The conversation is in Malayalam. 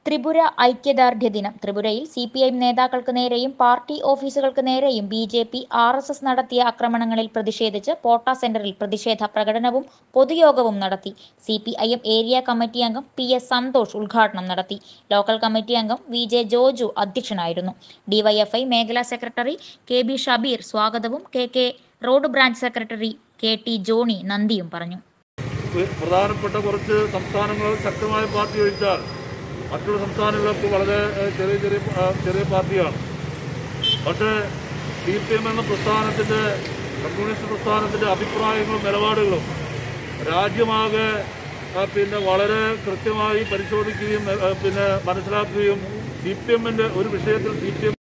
ത്രിപുര ഐക്യദാർഢ്യ ദിനം ത്രിപുരയിൽ സി പി ഐ നേതാക്കൾക്ക് നേരെയും പാർട്ടി ഓഫീസുകൾക്ക് നേരെയും B J P R S S നടത്തിയ ആക്രമണങ്ങളിൽ പ്രതിഷേധിച്ച് പോട്ട സെന്ററിൽ പ്രതിഷേധ പ്രകടനവും പൊതുയോഗവും നടത്തി C P I M area committee അംഗം പി എസ് സന്തോഷ് ഉദ്ഘാടനം നടത്തി ലോക്കൽ കമ്മിറ്റി അംഗം വി ജെ ജോജു അധ്യക്ഷനായിരുന്നു ഡിവൈഎഫ്ഐ മേഖലാ സെക്രട്ടറി കെ ബി ഷബീർ സ്വാഗതവും K K road branch secretary K T Johny നന്ദിയും പറഞ്ഞു പ്രധാനപ്പെട്ട കുറച്ച് സംസ്ഥാനങ്ങൾ ശക്തമായ പാർട്ടി ഒഴിച്ചാൽ മറ്റുള്ള സംസ്ഥാനങ്ങളൊക്കെ വളരെ ഏഹ്, ചെറിയ ചെറിയ ഏഹ്, ചെറിയ പാർട്ടിയാണ് പക്ഷേ സി പി എം എന്ന പ്രസ്ഥാനത്തിൻ്റെ കമ്മ്യൂണിസ്റ്റ് പ്രസ്ഥാനത്തിൻ്റെ അഭിപ്രായങ്ങളും നിലപാടുകളും രാജ്യമാകെ ആ, പിന്നെ വളരെ കൃത്യമായി പരിശോധിക്കുകയും ഏഹ്, പിന്നെ മനസ്സിലാക്കുകയും സി പി എമ്മിൻ്റെ ഒരു വിഷയത്തിൽ സി പി എം